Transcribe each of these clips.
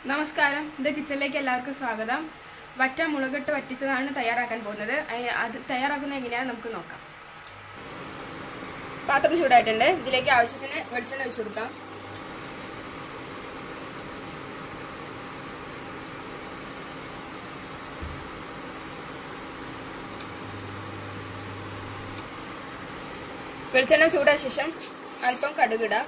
നമസ്കാരം ഇത് കിച്ചണിലേക്ക് എല്ലാവർക്കും സ്വാഗതം വറ്റ മുളകിട്ട് വറ്റിച്ചതാണ് തയ്യാറാക്കാൻ പോകുന്നത് അയ്- അത് തയ്യാറാക്കുന്നത് എങ്ങനെയാണെന്ന് നമുക്ക് നോക്കാം പാത്രം ചൂടായിട്ടുണ്ട് ഇതിലേക്ക് ആവശ്യത്തിന് വെളിച്ചെണ്ണ ഒഴിച്ചു കൊടുക്കാം വെളിച്ചെണ്ണ ചൂടായ ശേഷം അല്പം കടുകിടാം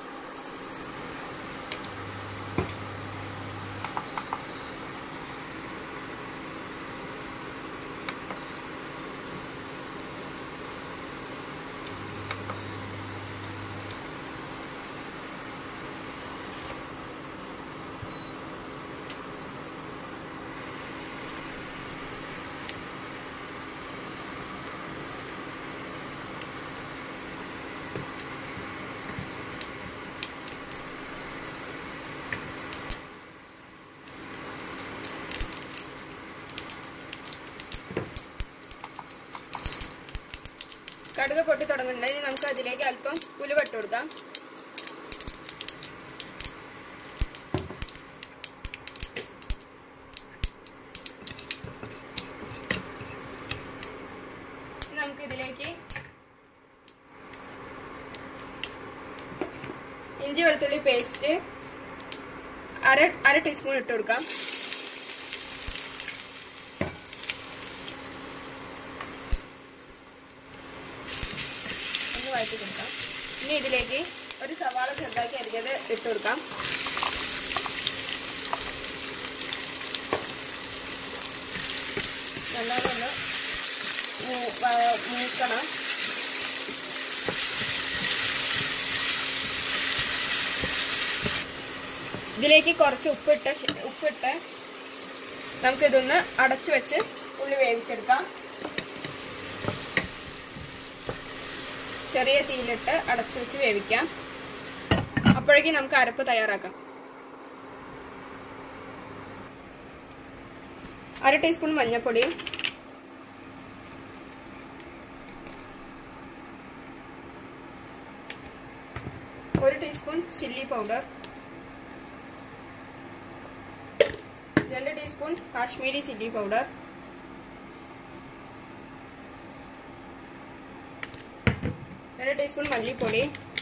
കടുക് പൊട്ടി തുടങ്ങുന്നുണ്ട് ഇനി നമുക്ക് അതിലേക്ക് അല്പം ഉലുവ ഇട്ട് കൊടുക്കാം ഇനി നമുക്ക് ഇതിലേക്ക് ഇഞ്ചി വെളുത്തുള്ളി പേസ്റ്റ് അര അര ടീസ്പൂൺ ഇട്ട് കൊടുക്കാം ഒന്ന് വഴറ്റി കൊടുക്കാം ഇനി ഇതിലേക്ക് ഒരു സവാള ചെറുതാക്കി അരിഞ്ഞത് ഇട്ട് കൊടുക്കാം നല്ലോണം ഒന്ന് മൂ- വ- മൂക്കണം ഇതിലേക്ക് കുറച്ച് ഉപ്പിട്ട് ശ- ഉപ്പിട്ട് നമുക്കിതൊന്ന് അടച്ചു വെച്ച് ഉള്ളി വേവിച്ചെടുക്കാം ചെറിയ തീയിലിട്ട് അടച്ചു വെച്ച് വേവിക്കാം അപ്പോഴേക്കും നമുക്ക് അരപ്പ് തയ്യാറാക്കാം അര ടീസ്പൂൺ മഞ്ഞൾപ്പൊടി ഒരു ടീസ്പൂൺ ചില്ലി പൗഡർ രണ്ട് ടീസ്പൂൺ കാശ്മീരി ചില്ലി പൗഡർ രണ്ട് ടീസ്പൂൺ മല്ലിപ്പൊടി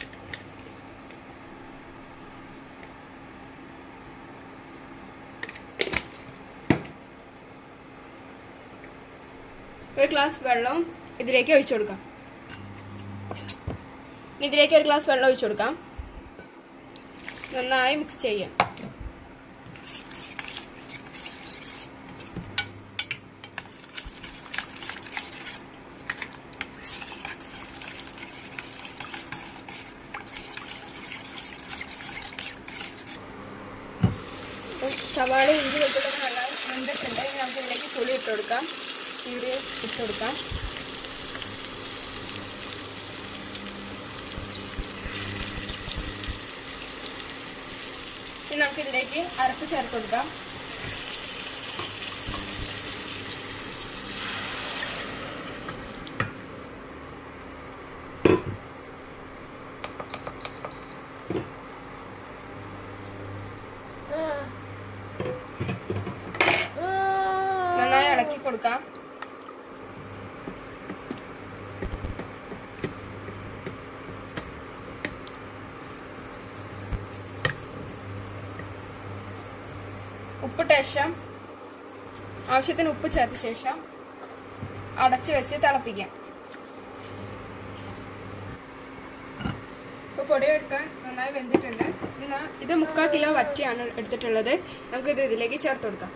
ഒരു ഗ്ലാസ് വെള്ളം ഇതിലേക്ക് ഒഴിച്ചു കൊടുക്കാം ഇനി ഇതിലേക്ക് ഒരു ഗ്ലാസ് വെള്ളം ഒഴിച്ചു കൊടുക്കാം നന്നായി മിക്സ് ചെയ്യാം സവാള ഇഞ്ചി വെച്ചിട്ടൊക്കെ നല്ല വെന്തിട്ടുണ്ട് ഇനി നമുക്ക് ഇതിലേക്ക് പുളി ഇട്ട് കൊടുക്കാം ചീരി ഇട്ട് കൊടുക്കാം ഇനി നമുക്ക് ഇതിലേക്ക് അരപ്പ് ചേർത്ത് കൊടുക്കാം നന്നായി ഇളക്കി കൊടുക്കാം ഉപ്പിട്ട ശേഷം ആവശ്യത്തിന് ഉപ്പ് ചേർത്ത ശേഷം അടച്ചു വെച്ച് തിളപ്പിക്കാം ഇപ്പോൾ പൊടിയൊക്കെ നന്നായി വെന്തിട്ടുണ്ട് ഇനി നാ- ഇത് മുക്കാൽ കിലോ വറ്റിയാണ് എടുത്തിട്ടുള്ളത് നമുക്കിത് ഇതിലേക്ക് ചേർത്ത് കൊടുക്കാം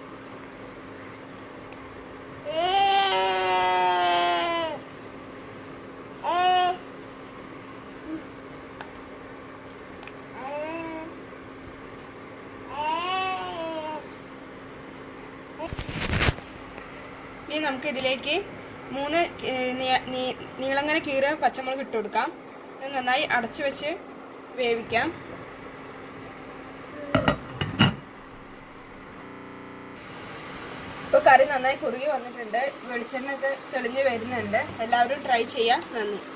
ഇനി നമുക്ക് ഇതിലേക്ക് മൂന്ന് ഏഹ്, നീ- നീ- നീളങ്ങനെ കീറിയ പച്ചമുളക് ഇട്ട് കൊടുക്കാം ഇത് നന്നായി അടച്ചു വെച്ച് വേവിക്കാം ഇപ്പോൾ കറി നന്നായി കുറുകി വന്നിട്ടുണ്ട് വെളിച്ചെണ്ണ ഒക്കെ തെളിഞ്ഞ് വരുന്നുണ്ട് എല്ലാവരും ട്രൈ ചെയ്യാം നന്ദി